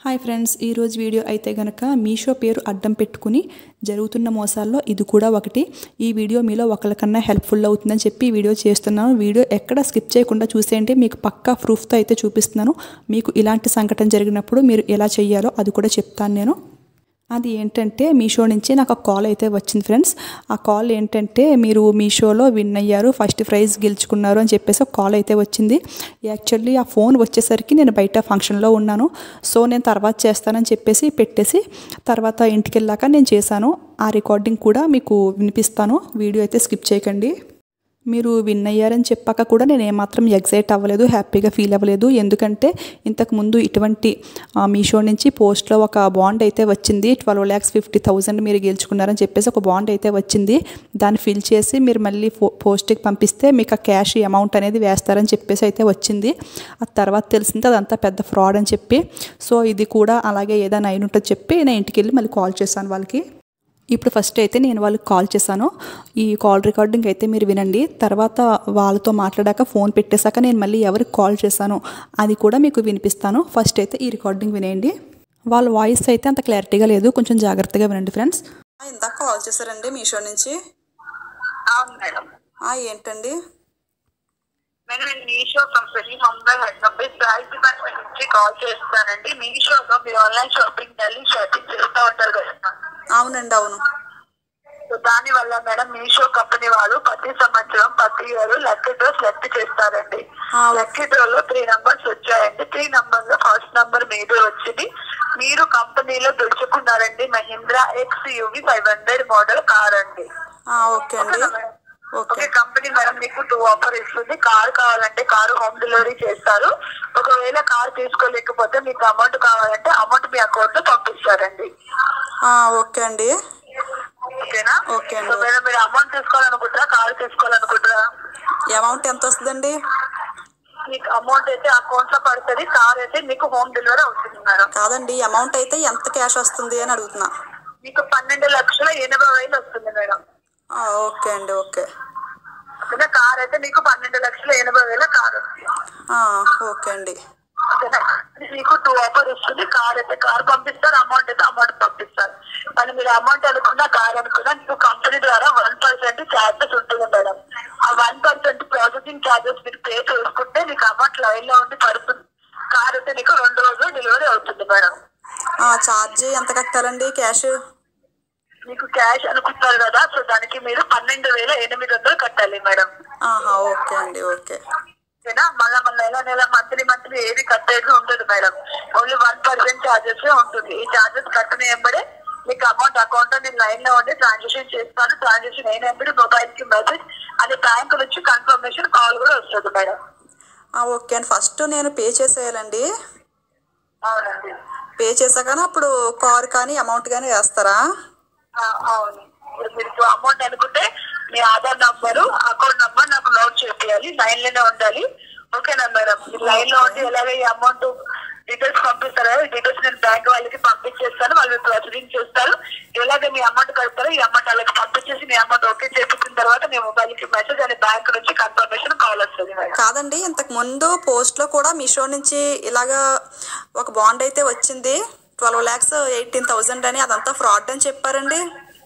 Hi friends ఈరోజు video అయితే గనక మీషో పేరు అడ్డం పెట్టుకుని జరుగుతున్న మోసాల్లో ఇది కూడా ఒకటి ఈ వీడియో మీలో ఒకరికన్నా హెల్ప్ఫుల్ అవుతుందని చెప్పి ఈ వీడియో చేస్తున్నాను వీడియో ఎక్కడ స్కిప్ చేయకుండా చూసేయండి మీకు పక్కా ప్రూఫ్తో అయితే చూపిస్తున్నాను మీకు ఇలాంటి సంఘటన జరిగినప్పుడు మీరు ఎలా చేయాలో అది కూడా చెప్తాను నేను అది ఏంటంటే మీషో నుంచి నాకు ఒక కాల్ అయితే వచ్చింది ఫ్రెండ్స్ ఆ కాల్ ఏంటంటే మీరు మీషోలో విన్ అయ్యారు ఫస్ట్ ప్రైజ్ గెలుచుకున్నారు అని చెప్పేసి ఒక కాల్ అయితే వచ్చింది యాక్చువల్లీ ఆ ఫోన్ వచ్చేసరికి నేను బయట ఫంక్షన్లో ఉన్నాను సో నేను తర్వాత చేస్తానని చెప్పేసి పెట్టేసి తర్వాత ఇంటికి వెళ్ళాక నేను చేశాను ఆ రికార్డింగ్ కూడా మీకు వినిపిస్తాను వీడియో అయితే స్కిప్ చేయకండి మీరు విన్ అయ్యారని చెప్పాక కూడా నేను ఏమాత్రం ఎగ్జైట్ అవ్వలేదు హ్యాపీగా ఫీల్ అవ్వలేదు ఎందుకంటే ఇంతకుముందు ఇటువంటి ఆ, మీషో నుంచి పోస్ట్లో ఒక బాండ్ అయితే వచ్చింది ట్వెల్వ్ ల్యాక్స్ ఫిఫ్టీ థౌజండ్ మీరు గెలుచుకున్నారని చెప్పేసి ఒక బాండ్ అయితే వచ్చింది దాన్ని ఫిల్ చేసి మీరు మళ్ళీ ఫో పోస్ట్కి పంపిస్తే మీకు ఆ క్యాష్ అమౌంట్ అనేది వేస్తారని చెప్పేసి అయితే వచ్చింది ఆ తర్వాత తెలిసింది అదంతా పెద్ద ఫ్రాడ్ అని చెప్పి సో ఇది కూడా అలాగే ఏదైనా అయిన ఉంటుంది చెప్పి నేను ఇంటికి వెళ్ళి మళ్ళీ కాల్ చేశాను వాళ్ళకి ఇప్పుడు ఫస్ట్ అయితే నేను వాళ్ళకి కాల్ చేశాను ఈ కాల్ రికార్డింగ్ అయితే మీరు వినండి తర్వాత వాళ్ళతో మాట్లాడాక ఫోన్ పెట్టేశాక నేను మళ్ళీ ఎవరికి కాల్ చేశాను అది కూడా మీకు వినిపిస్తాను ఫస్ట్ అయితే ఈ రికార్డింగ్ వినేయండి వాళ్ళ వాయిస్ అయితే అంత క్లారిటీగా లేదు కొంచెం జాగ్రత్తగా వినండి ఫ్రెండ్స్ ఇందాక కాల్ చేశారండి మీషో నుంచి అవును మేడం ఏంటండి మేడం నేను Meesho company Mumbai head office price department నుంచి కాల్ చేస్తానండి మీషోలో మీరు ఆన్లైన్ షాపింగ్ ఢిల్లీ షాపింగ్ చేస్తూ ఉంటారు కదా అవునండి అవును సో దాని వల్ల మేడం మీషో కంపెనీ వాళ్ళు ప్రతి సంవత్సరం ప్రతి ఇయర్ లక్కీ డ్రో సెలెక్ట్ చేస్తారండి ఆ, లక్కీ డ్రో లో త్రీ నంబర్స్ వచ్చాయండి త్రీ నంబర్ లో ఫస్ట్ నంబర్ మీదే వచ్చింది మీరు కంపెనీలో గెలుచుకున్నారండి Mahindra X UV five hundred model car అండి ఓకే ఓకేనా madam? Okay okay company madam మీకు టూ ఆఫర్ ఇస్తుంది కార్ కావాలంటే కారు హోమ్ డెలివరీ చేస్తారు ఒకవేళ కార్ తీసుకోలేకపోతే మీకు అమౌంట్ కావాలంటే అమౌంట్ మీ అకౌంట్ లో పంపిస్తారండి ఓకే అండి ఓకేనా ఓకే అండి. సో మేడం మీరు అమౌంట్ తీసుకోవాలనుకుంటారా కార్ తీసుకోవాలనుకుంటారా అమౌంట్ ఎంత వస్తుందండి మీకు అమౌంట్ అయితే అకౌంట్ లో పడుతుంది కార్ అయితే మీకు హోమ్ డెలివరీ అవుతుంది మేడం కాదండి అమౌంట్ అయితే ఎంత క్యాష్ వస్తుంది అని అడుగుతున్నా మీకు పన్నెండు లక్షల ఎనభై వేలు వస్తుంది మేడం ఓకే అండి ఓకే ఓకేనా కార్ అయితే మీకు పన్నెండు లక్షల ఎనభై వేల కార్ వస్తుంది ఓకే అండి ఓకేనా మీకు టూ ఆఫర్ వస్తుంది కార్ అయితే కార్ పంపిస్తారు అమౌంట్ అయితే అమౌంట్ పంపిస్తారు కానీ మీరు అమౌంట్ అనుకున్నా కార్ అనుకున్నా మీకు కంపెనీ ద్వారా వన్ పర్సెంట్ ఛార్జెస్ ఉంటుంది మేడం ఆ వన్ పర్సెంట్ ప్రాసెసింగ్ ఛార్జెస్ మీరు పే చేసుకుంటే మీకు అమౌంట్ లైన్ లో ఉండి పడుతుంది కార్ అయితే మీకు రెండు రోజులు డెలివరీ అవుతుంది మేడం ఛార్జ్ ఎంత కట్టాలండి క్యాష్ మీకు క్యాష్ అనుకుంటారు కదా సో దానికి మీరు పన్నెండు వేల ఎనిమిది వందలు కట్టాలి మేడం ఆహా ఓకే అండి ఓకే ఓకేనా మళ్ళా మళ్ళీ నెల నెల మంత్లీ మంత్లీ ఏది కట్టేది ఉండదు madam only one percent charges ఉంటుంది ఈ ఛార్జెస్ కట్టిన ఎంబడే మీకు అమౌంట్ అకౌంట్ నేను లైన్ లో ఉండి ట్రాన్సాక్షన్ చేస్తాను ట్రాన్సాక్షన్ అయిన ఎంబడి మొబైల్ కి మెసేజ్ అది బ్యాంక్ నుంచి కన్ఫర్మేషన్ కాల్ కూడా వస్తుంది మేడం ఓకే అండి ఫస్ట్ నేను పే చేసేయాలండి అవునండి పే చేశాక అప్పుడు కార్ కానీ అమౌంట్ కానీ వేస్తారా ఆ, అవును ఇప్పుడు మీరు అమౌంట్ అనుకుంటే మీ ఆధార్ నంబరు అకౌంట్ నంబర్ నాకు నోట్ చేయాలి లైన్ లోనే ఉండాలి ఓకేనా మేడం మీరు లైన్ లో ఉండి ఎలాగ ఈ అమౌంట్ డీటెయిల్స్ పంపిస్తారు కదా డీటెయిల్స్ నేను బ్యాంక్ వాళ్ళకి పంపించేస్తాను వాళ్ళు ప్రొసీడింగ్ చేస్తారు ఎలాగ మీ అమౌంట్ కడతారో ఈ అమౌంట్ వాళ్ళకి పంపించేసి మీ అమౌంట్ ఓకే చేపించిన తర్వాత మీ మొబైల్ కి మెసేజ్ అని బ్యాంక్ నుంచి కన్ఫర్మేషన్ కాల్ వస్తుంది మేడం కాదండి ఇంతకు ముందు పోస్ట్లో కూడా మీషో నుంచి ఇలాగా ఒక బాండ్ అయితే వచ్చింది ట్వెల్వ్ ల్యాక్స్ ఎయిటీన్ థౌజండ్ అని అదంతా ఫ్రాడ్ అని చెప్పారండి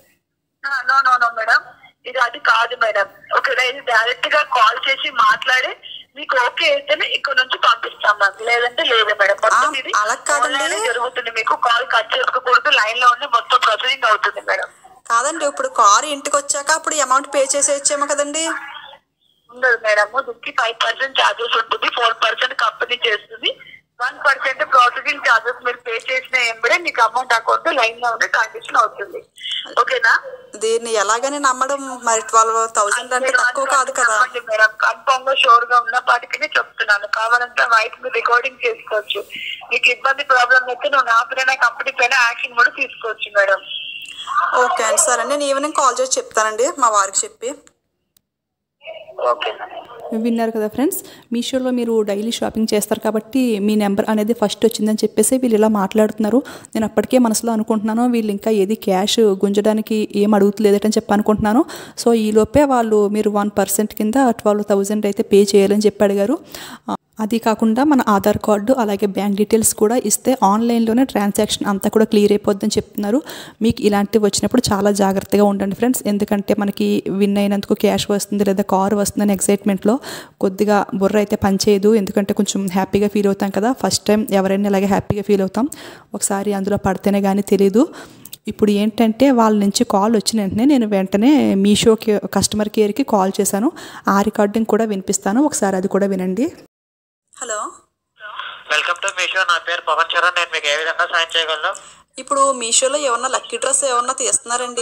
నో నో నో మేడం ఇది అది కాదు మేడం ఒకవేళ ఇది డైరెక్ట్ గా కాల్ చేసి మాట్లాడి మీకు ఓకే అయితేనే ఇక్కడ నుంచి పంపిస్తాం మ్యామ్ లేదంటే లేదు మేడం మొత్తం ఆ, ఇది అలా కాదండి. online జరుగుతుంది మీకు కాల్ కట్ చేసుకోకూడదు లైన్ లో ఉండి మొత్తం ప్రొసీడింగ్ అవుతుంది మేడం కాదండి ఇప్పుడు కారు ఇంటికి వచ్చాక అప్పుడు అమౌంట్ పే చేసేయచ్చేమో కదండి ఉండదు మేడం దీనికి ఫైవ్ పర్సెంట్ ఛార్జెస్ ఉంటుంది ఫోర్ పర్సెంట్ కంపెనీ చేస్తుంది వన్ పర్సెంట్ ప్రాసెసింగ్ ఛార్జెస్ మీరు పే చేసిన ఎంబడే మీకు అమౌంట్ అకౌంట్ లైన్ లో ఉండి ట్రాన్సాక్షన్ అవుతుంది ఓకేనా దీన్ని ఎలాగని నమ్మడం మరి ట్వెల్వ్ థౌజండ్ అంటే తక్కువ కాదు కదా మేడం కన్ఫర్మ్ గా షోర్ గా ఉన్నప్పటికీ చెప్తున్నాను కావాలంటే వైట్ మీరు రికార్డింగ్ చేసుకోవచ్చు మీకు ఇబ్బంది ప్రాబ్లం అయితే నువ్వు నా పైన కంపెనీ పైన యాక్షన్ కూడా తీసుకోవచ్చు మేడం ఓకే అండి సరే నేను ఈవినింగ్ కాల్ చేసి చెప్తానండి మా వారికి చెప్పి ఓకే విన్నారు కదా ఫ్రెండ్స్ మీషోలో మీరు డైలీ షాపింగ్ చేస్తారు కాబట్టి మీ నెంబర్ అనేది ఫస్ట్ వచ్చిందని చెప్పేసి వీళ్ళు ఇలా మాట్లాడుతున్నారు నేను అప్పటికే మనసులో అనుకుంటున్నాను వీళ్ళు ఇంకా ఏది క్యాష్ గుంజడానికి ఏం అడుగుతలేదటని చెప్పి అనుకుంటున్నాను సో ఈలోపే వాళ్ళు మీరు వన్ పర్సెంట్ కింద ట్వెల్వ్ థౌజండ్ అయితే పే చేయాలని చెప్పి అడిగారు ఆ, అది కాకుండా మన ఆధార్ కార్డు అలాగే బ్యాంక్ డీటెయిల్స్ కూడా ఇస్తే ఆన్లైన్లోనే ట్రాన్సాక్షన్ అంతా కూడా క్లియర్ అయిపోద్దని చెప్తున్నారు మీకు ఇలాంటివి వచ్చినప్పుడు చాలా జాగ్రత్తగా ఉండండి ఫ్రెండ్స్ ఎందుకంటే మనకి విన్ అయినందుకు క్యాష్ వస్తుంది లేదా కార్ వస్తుందని ఎక్సైట్మెంట్లో కొద్దిగా బుర్ర అయితే పనిచేయదు ఎందుకంటే కొంచెం హ్యాపీగా ఫీల్ అవుతాం కదా ఫస్ట్ టైం ఎవరైనా ఇలాగే హ్యాపీగా ఫీల్ అవుతాం ఒకసారి అందులో పడితేనే కానీ తెలియదు ఇప్పుడు ఏంటంటే వాళ్ళ నుంచి కాల్ వచ్చిన వెంటనే నేను వెంటనే మీషోకి కస్టమర్ కేర్కి కాల్ చేశాను ఆ రికార్డింగ్ కూడా వినిపిస్తాను ఒకసారి అది కూడా వినండి హలో వెల్కమ్ టు మీషో నా పేరు పవన్ చరణ్ నేను మీకు ఏ విధంగా సాయం చేయగలను ఇప్పుడు మీషోలో ఏమన్నా లక్కీ డ్రెస్ ఏమన్నా తీస్తున్నారండి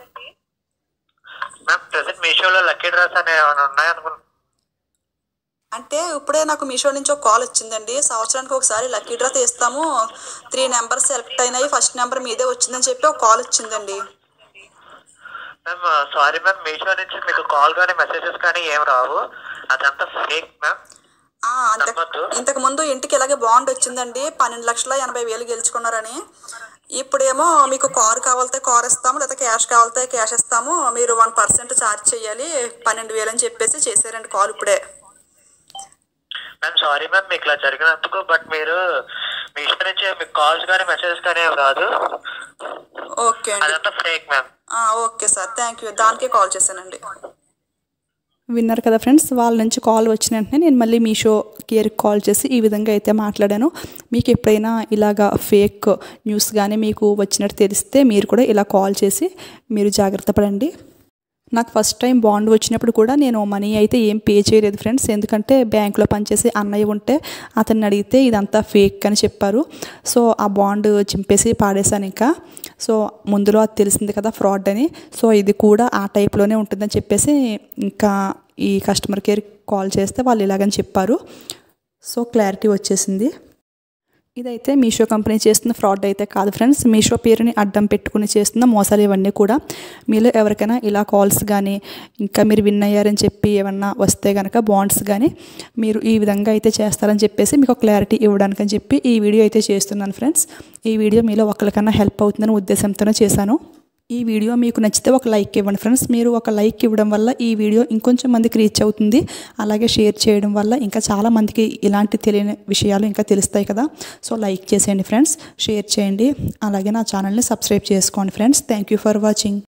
మ్యామ్ ప్రజెంట్ మీషోలో లక్కీ డ్రెస్ అనే ఏమైనా ఉన్నాయనుకుంటున్నాను అంటే ఇప్పుడే నాకు మీషో నుంచి ఒక కాల్ వచ్చిందండి సంవత్సరానికి ఒకసారి లక్కీ డ్రా తీస్తాము త్రీ నెంబర్స్ సెలెక్ట్ అయినాయి ఫస్ట్ నెంబర్ మీదే వచ్చిందని చెప్పి ఒక కాల్ వచ్చిందండి మ్యామ్ సారీ మ్యామ్ మీషో నుంచి మీకు కాల్ కానీ మెసేజెస్ కానీ ఏం రావు అదంతా ఫేక్ మ్యామ్ ఆ, అంత నమ్మొద్దు. ఇంతకు ముందు ఇంటికి ఇలాగే బాండ్ వచ్చిందండి పన్నెండు లక్షల ఎనభై వేలు గెలుచుకున్నారని ఇప్పుడేమో మీకు కారు కావాలితే కార్ ఇస్తాము లేదా క్యాష్ కావాలితే క్యాష్ ఇస్తాము మీరు వన్ పర్సెంట్ ఛార్జ్ చేయాలి పన్నెండు వేలు అని చెప్పేసి చేశారండి కాల్ ఇప్పుడే మ్యామ్ సారీ మ్యామ్ మీకు ఇలా జరిగినందుకు బట్ మీరు మీషో నుంచి మీకు కాల్స్ కానీ మెసేజెస్ కానీ ఏం రాదు ఓకే అండి అదంతా ఫేక్ మ్యామ్ ఆ, ఓకే సార్ థ్యాంక్ యూ దానికే కాల్ చేశానండి విన్నారు కదా ఫ్రెండ్స్ వాళ్ళ నుంచి కాల్ వచ్చిన వెంటనే నేను మళ్ళీ మీషో కేర్కి కాల్ చేసి ఈ విధంగా అయితే మాట్లాడాను మీకు ఎప్పుడైనా ఇలాగా ఫేక్ న్యూస్ కానీ మీకు వచ్చినట్టు తెలిస్తే మీరు కూడా ఇలా కాల్ చేసి మీరు జాగ్రత్త పడండి నాకు ఫస్ట్ టైం బాండ్ వచ్చినప్పుడు కూడా నేను మనీ అయితే ఏం పే చేయలేదు ఫ్రెండ్స్ ఎందుకంటే బ్యాంకులో పనిచేసే అన్నయ్య ఉంటే అతన్ని అడిగితే ఇదంతా ఫేక్ అని చెప్పారు సో ఆ బాండ్ చింపేసి పాడేశాను ఇంకా సో ముందులో అది తెలిసింది కదా ఫ్రాడ్ అని సో ఇది కూడా ఆ టైప్లోనే ఉంటుందని చెప్పేసి ఇంకా ఈ కస్టమర్ కేర్ కాల్ చేస్తే వాళ్ళు ఇలాగని చెప్పారు సో క్లారిటీ వచ్చేసింది ఇదైతే మీషో కంపెనీ చేస్తున్న ఫ్రాడ్ అయితే కాదు ఫ్రెండ్స్ మీషో పేరుని అడ్డం పెట్టుకుని చేస్తున్న మోసాలు ఇవన్నీ కూడా మీలో ఎవరికైనా ఇలా కాల్స్ కానీ ఇంకా మీరు విన్ అయ్యారని చెప్పి ఏమన్నా వస్తే కనుక బాండ్స్ కానీ మీరు ఈ విధంగా అయితే చేస్తారని చెప్పేసి మీకు క్లారిటీ ఇవ్వడానికి అని చెప్పి ఈ వీడియో అయితే చేస్తున్నాను ఫ్రెండ్స్ ఈ వీడియో మీలో ఒకరికన్నా హెల్ప్ అవుతుందని ఉద్దేశంతోనే చేశాను ఈ వీడియో మీకు నచ్చితే ఒక లైక్ ఇవ్వండి ఫ్రెండ్స్ మీరు ఒక లైక్ ఇవ్వడం వల్ల ఈ వీడియో ఇంకొంచెం మందికి రీచ్ అవుతుంది అలాగే షేర్ చేయడం వల్ల ఇంకా చాలా మందికి ఇలాంటి తెలియని విషయాలు ఇంకా తెలుస్తాయి కదా సో లైక్ చేసేయండి ఫ్రెండ్స్ షేర్ చేయండి అలాగే నా ఛానల్ని సబ్స్క్రైబ్ చేసుకోండి friends thank you for watching